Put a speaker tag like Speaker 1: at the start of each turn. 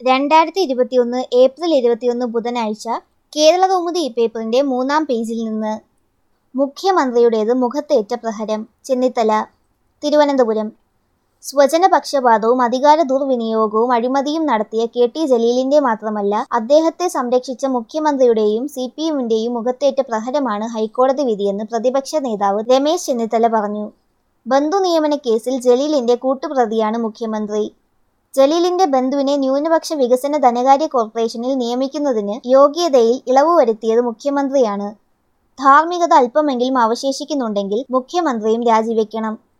Speaker 1: രണ്ടായിരത്തി ഇരുപത്തിയൊന്ന് ഏപ്രിൽ ഇരുപത്തിയൊന്ന് ബുധനാഴ്ച കേരളകൗമുദി ഈ പേപ്പറിന്റെ മൂന്നാം പേജിൽ നിന്ന് മുഖ്യമന്ത്രിയുടേത് മുഖത്തേറ്റ പ്രഹരം ചെന്നിത്തല തിരുവനന്തപുരം സ്വജനപക്ഷപാതവും അധികാര ദുർവിനിയോഗവും അഴിമതിയും നടത്തിയ കെ ടി ജലീലിന്റെ മാത്രമല്ല അദ്ദേഹത്തെ സംരക്ഷിച്ച മുഖ്യമന്ത്രിയുടെയും സി പി എമ്മിന്റെയും മുഖത്തേറ്റ പ്രഹരമാണ് ഹൈക്കോടതി വിധിയെന്ന് പ്രതിപക്ഷ നേതാവ് രമേശ് ചെന്നിത്തല പറഞ്ഞു ബന്ധുനിയമന കേസിൽ ജലീലിന്റെ കൂട്ടുപ്രതിയാണ് മുഖ്യമന്ത്രി ജലീലിന്റെ ബന്ധുവിനെ ന്യൂനപക്ഷ വികസന ധനകാര്യ കോർപ്പറേഷനിൽ നിയമിക്കുന്നതിന് യോഗ്യതയിൽ ഇളവ് വരുത്തിയത് മുഖ്യമന്ത്രിയാണ് ധാർമ്മികത അല്പമെങ്കിലും അവശേഷിക്കുന്നുണ്ടെങ്കിൽ മുഖ്യമന്ത്രിയും രാജിവെക്കണം